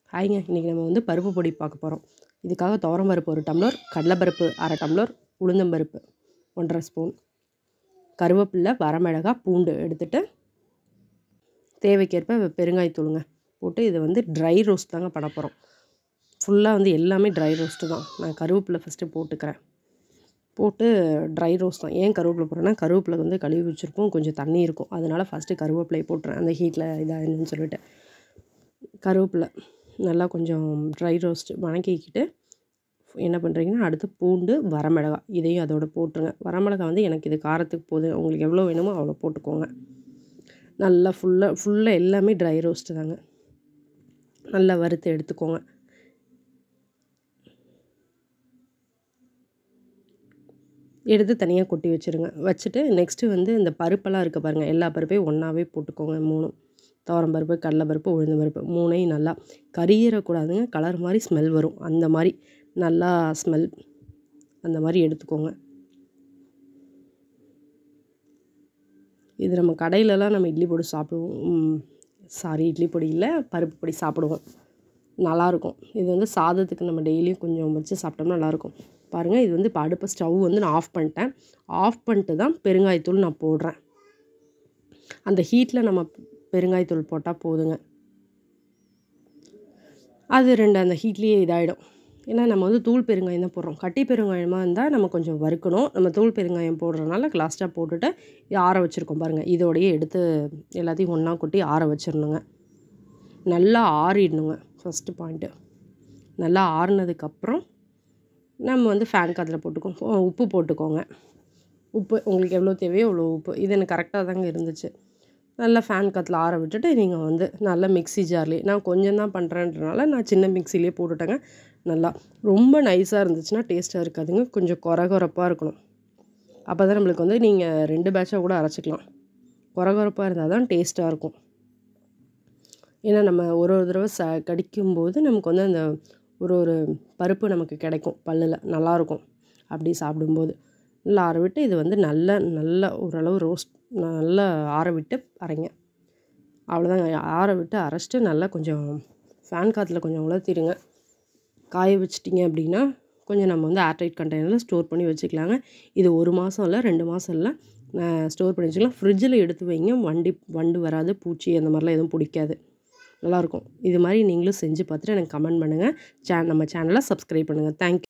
ஹாய்ங்க இன்றைக்கி நம்ம வந்து பருப்பு பொடி பார்க்க போகிறோம் இதுக்காக துவரம் பருப்பு ஒரு டம்ளர் கடலைப்பருப்பு அரை டம்ளர் உளுந்தம்பருப்பு ஒன்றரை ஸ்பூன் கருவேப்பில்லை வரமிளகா பூண்டு எடுத்துட்டு தேவைக்கேற்ப பெருங்காயத்தூளுங்க போட்டு இதை வந்து ட்ரை ரோஸ்ட் தாங்க பண்ண போகிறோம் ஃபுல்லாக வந்து எல்லாமே ட்ரை ரோஸ்ட்டு தான் நான் கருவேப்பிலை ஃபஸ்ட்டு போட்டுக்கிறேன் போட்டு ட்ரை ரோஸ்ட் தான் ஏன் கருவேப்பிலை போடுறேன்னா கருவேப்பிலை வந்து கழுவி வச்சுருப்போம் கொஞ்சம் தண்ணி இருக்கும் அதனால் ஃபஸ்ட்டு கருவேப்பிலை போட்டுறேன் அந்த ஹீட்டில் இதாகணும்னு சொல்லிட்டு கருவேப்பிலை நல்லா கொஞ்சம் ட்ரை ரோஸ்ட் வணக்கிக்கிட்டு என்ன பண்ணுறீங்கன்னா அடுத்து பூண்டு வரமிளகா இதையும் அதோட போட்டுருங்க வரமிளகா வந்து எனக்கு இது காரத்துக்கு போதும் உங்களுக்கு எவ்வளோ வேணுமோ அவ்வளோ போட்டுக்கோங்க நல்லா ஃபுல்லாக ஃபுல்லாக எல்லாமே ட்ரை ரோஸ்ட்டு தாங்க நல்லா வறுத்து எடுத்துக்கோங்க எடுத்து தனியாக கொட்டி வச்சுருங்க வச்சுட்டு நெக்ஸ்ட்டு வந்து இந்த பருப்பெல்லாம் இருக்க பாருங்கள் எல்லா பருப்பையும் ஒன்றாவே போட்டுக்கோங்க மூணும் துவரம் பருப்பு கடலைப்பருப்பு உளுந்து பருப்பு மூணையும் நல்லா கரியறக்கூடாதுங்க கலர் மாதிரி ஸ்மெல் வரும் அந்த மாதிரி நல்லா ஸ்மெல் அந்த மாதிரி எடுத்துக்கோங்க இது நம்ம கடையிலலாம் நம்ம இட்லி பொடி சாப்பிடுவோம் சாரி இட்லி பொடி இல்லை பருப்பு பொடி சாப்பிடுவோம் நல்லாயிருக்கும் இது வந்து சாதத்துக்கு நம்ம டெய்லியும் கொஞ்சம் வச்சு சாப்பிட்டோம்னா நல்லாயிருக்கும் பாருங்கள் இது வந்து இப்போ அடுப்பு ஸ்டவ் வந்து நான் ஆஃப் பண்ணிட்டேன் ஆஃப் பண்ணிட்டு தான் பெருங்காயத்தூள் நான் போடுறேன் அந்த ஹீட்டில் நம்ம பெருங்காயத்தூள் போட்டால் போதுங்க அது ரெண்டு அந்த ஹீட்லேயே இதாகிடும் ஏன்னா நம்ம வந்து தூள் பெருங்காயம் தான் போடுறோம் கட்டி பெருங்காயமாக இருந்தால் நம்ம கொஞ்சம் வறுக்கணும் நம்ம தூள் பெருங்காயம் போடுறதுனால லாஸ்ட்டாக போட்டுட்டு ஆற வச்சுருக்கோம் பாருங்கள் இதோடையே எடுத்து எல்லாத்தையும் ஒன்றா கொட்டி ஆற வச்சிடணுங்க நல்லா ஆறிடணுங்க ஃபஸ்ட்டு பாயிண்ட்டு நல்லா ஆறுனதுக்கப்புறம் நம்ம வந்து ஃபேன் காதில் போட்டுக்கோம் உப்பு போட்டுக்கோங்க உப்பு உங்களுக்கு எவ்வளோ தேவையோ அவ்வளோ உப்பு இது எனக்கு கரெக்டாக தாங்க இருந்துச்சு நல்லா ஃபேன் காற்றுல ஆற விட்டுட்டு நீங்கள் வந்து நல்லா மிக்ஸி ஜார்லேயே நான் கொஞ்சம் தான் பண்ணுறேன்றனால நான் சின்ன மிக்சிலே போட்டுட்டேங்க நல்லா ரொம்ப நைஸாக இருந்துச்சுன்னா டேஸ்ட்டாக இருக்காதுங்க கொஞ்சம் குறை குறைப்பாக இருக்கணும் அப்போ தான் நம்மளுக்கு வந்து நீங்கள் ரெண்டு பேட்சாக கூட அரைச்சிக்கலாம் குறை குறைப்பாக இருந்தால் தான் டேஸ்ட்டாக இருக்கும் ஏன்னா நம்ம ஒரு ஒரு தடவை ச கடிக்கும்போது நமக்கு வந்து அந்த ஒரு ஒரு பருப்பு நமக்கு கிடைக்கும் பல்லில் நல்லாயிருக்கும் அப்படி சாப்பிடும்போது நல்லா ஆற விட்டு இது வந்து நல்ல நல்ல ஓரளவு ரோஸ்ட் நல்லா ஆற விட்டு அரைங்க அவ்வளோதாங்க ஆற விட்டு அரைச்சிட்டு நல்லா கொஞ்சம் ஃபேன் காற்றுல கொஞ்சம் உலர்த்திடுங்க காய வச்சிட்டிங்க அப்படின்னா கொஞ்சம் நம்ம வந்து ஏர்டைட் கண்டெய்னரில் ஸ்டோர் பண்ணி வச்சுக்கலாங்க இது ஒரு மாதம் இல்லை ரெண்டு மாதம் இல்லை ஸ்டோர் பண்ணி வச்சுக்கலாம் ஃப்ரிட்ஜில் எடுத்து வைங்க வண்டி வண்டு வராது பூச்சி அந்த மாதிரிலாம் எதுவும் பிடிக்காது நல்லாயிருக்கும் இது மாதிரி நீங்களும் செஞ்சு பார்த்துட்டு எனக்கு கமெண்ட் பண்ணுங்கள் சே நம்ம சேனலை சப்ஸ்கிரைப் பண்ணுங்கள் தேங்க்யூ